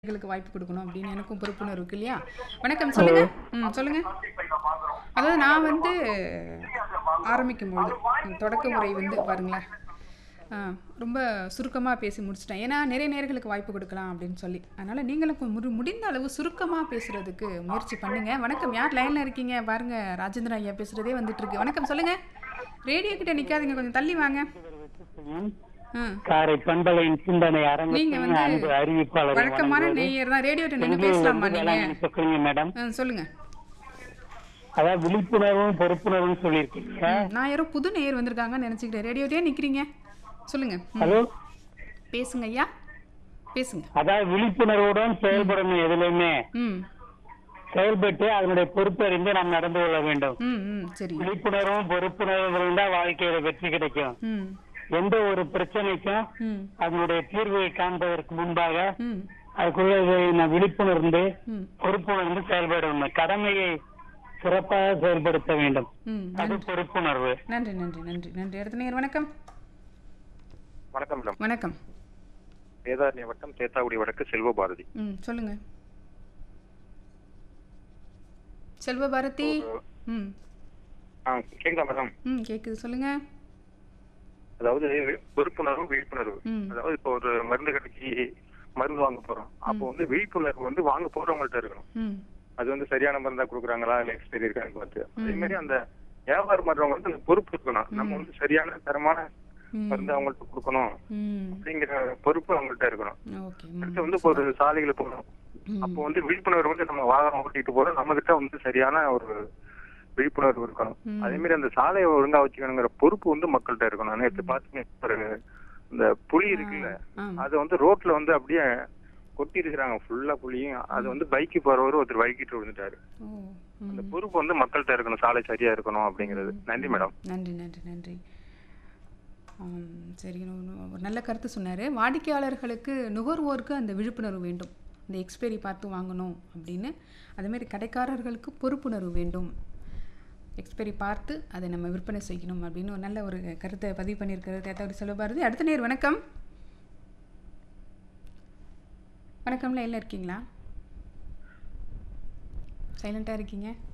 களுக்கு வாய்ப்பு கொடுக்கணும் அப்படின்னு எனக்கும் பொறுப்புணர்வு இருக்கு இல்லையா வணக்கம் சொல்லுங்க ம் சொல்லுங்க அதாவது நான் வந்து ஆரம்பிக்கும் பொழுது ம், தொடக்க உரை வந்து பாருங்களேன் ஆ, ரொம்ப சுருக்கமாக பேசி முடிச்சிட்டேன் ஏன்னா நிறைய நேர்களுக்கு வாய்ப்பு கொடுக்கலாம் அப்படின்னு சொல்லி அதனால் நீங்களும் கொ- முடி முடிந்த அளவு சுருக்கமாக பேசுகிறதுக்கு முயற்சி பண்ணுங்க வணக்கம் யார் லைனில் இருக்கீங்க பாருங்க ராஜேந்திரன் ஐயா பேசுகிறதே வந்துட்டு இருக்கு வணக்கம் சொல்லுங்க ரேடியோ கிட்ட நிற்காதீங்க கொஞ்சம் தள்ளி வாங்க ம் காரை பண்பலையின் சிந்தனை நீங்க அரங்கத்தின் வந்து அன்பு அறிவிப்பாளரை வழக்கமான வணங்குவது. நேயர் தான் ரேடியோ நின்று பெங்களூர் பேசலாமா வந்து நீங்க வேளாங்கண்ணி சொல்லுங்க மேடம் ஆ, சொல்லுங்க அதாவது விழிப்புணர்வும் பொறுப்புணர்வும் சொல்லியிருக்கீங்க ம், நான் யாரோ புது நேயர் வந்திருக்காங்கன்னு நினச்சிக்கிட்டேன் ரேடியோட்டே நிற்கிறீங்க சொல்லுங்க ம், ஹலோ பேசுங்க ஐயா பேசுங்க அதாவது விழிப்புணர்வுடன் செயல்படணும் எதுலையுமே ம் செயல்பட்டு அதனுடைய பொறுப்பறிந்து நாம் நடந்து கொள்ள வேண்டும் ம் ம் சரி விழிப்புணர்வும் பொறுப்புணர்வும் இருந்தால் வாழ்க்கையில வெற்றி கிடைக்கும் ம் எந்த ஒரு பிரச்சனைக்கும் ம் அதனுடைய தீர்வை காண்பதற்கு முன்பாக ம் அதுக்குள்ள இதை நான் விழிப்புணர்ந்து ம் பொறுப்புணர்ந்து செயல்படணும் கடமையை சிறப்பாக செயல்படுத்த வேண்டும் ம் அது பொறுப்புணர்வு நன்றி நன்றி நன்றி நன்றி அடுத்த நேயர் வணக்கம் வணக்கம் மேடம் வணக்கம் வேதாரண்ய வட்டம் சேத்தாக்குடி வடக்கு செல்வ பாரதி ம் சொல்லுங்க செல்வ பாரதி ம் ஆ கேக்குதா மேடம் ம் கேட்குது சொல்லுங்க அதாவது வி- பொறுப்புணர்வு விழிப்புணர்வு ம். அதாவது இப்போ ஒரு மருந்து கடைக்கு மருந்து வாங்க போறோம் அப்போ வந்து விழிப்புணர்வு வந்து வாங்க போறவங்கள்ட்ட இருக்கணும் ம் அது வந்து சரியான மருந்தா கொடுக்குறாங்களா இல்ல எக்ஸ்பைரி இருக்கான்னு பார்த்து அதே மாதிரி அந்த வியாபாரம் பண்றவங்க வந்து அந்த பொறுப்பு இருக்கணும் நம்ம வந்து சரியான தரமான ம் மருந்து அவங்கள்ட்ட கொடுக்கணும் ம் அப்படிங்கிற பொறுப்பு அவங்கள்ட்ட இருக்கணும் ஓகே ம் அடுத்து வந்து இப்போ ஒரு சாலைகளை போறோம் ம். அப்போ வந்து விழிப்புணர்வு வந்து நம்ம வாகனம் ஓட்டிட்டு போறோம் நம்ம கிட்ட வந்து சரியான ஒரு விழிப்புணர்வு இருக்கணும் ம். அதே மாதிரி அந்த சாலையை ஒழுங்கா வச்சுக்கணுங்கிற பொறுப்பு வந்து மக்கள்கிட்ட இருக்கணும் நேற்று பாத்தீங்க ஒரு இந்த புலி இருக்குல்ல ஆ அது வந்து ரோட்ல வந்து அப்படியே கொட்டி இருக்கிறாங்க ஃபுல்லா புலியும் அது வந்து பைக்கு போறவர் ஒருத்தர் பைக்கிட்டு விழுந்துட்டாரு ஓ அந்த ம் பொறுப்பு வந்து மக்கள்கிட்ட இருக்கணும் சாலை சரியா இருக்கணும் அப்படிங்கிறது நன்றி மேடம் நன்றி நன்றி நன்றி ஆம், சரி இன்னொன்னு ஒரு நல்ல கருத்து சொன்னார் வாடிக்கையாளர்களுக்கு நுகர்வோருக்கு அந்த விழிப்புணர்வு வேண்டும் இந்த எக்ஸ்பைரி பார்த்து வாங்கணும் அப்படின்னு அதேமாரி கடைக்காரர்களுக்கு பொறுப்புணர்வு வேண்டும் எக்ஸ்பைரி பார்த்து அதை நம்ம விற்பனை செய்யணும் அப்படின்னு ஒரு நல்ல ஒரு கருத்தை பதிவு பண்ணியிருக்கிறது தேத்தாவரி செல்வபாரதி அடுத்த நேர் வணக்கம் வணக்கம்ல எல்லாம் இருக்கீங்களா சைலண்ட்டாக இருக்கீங்க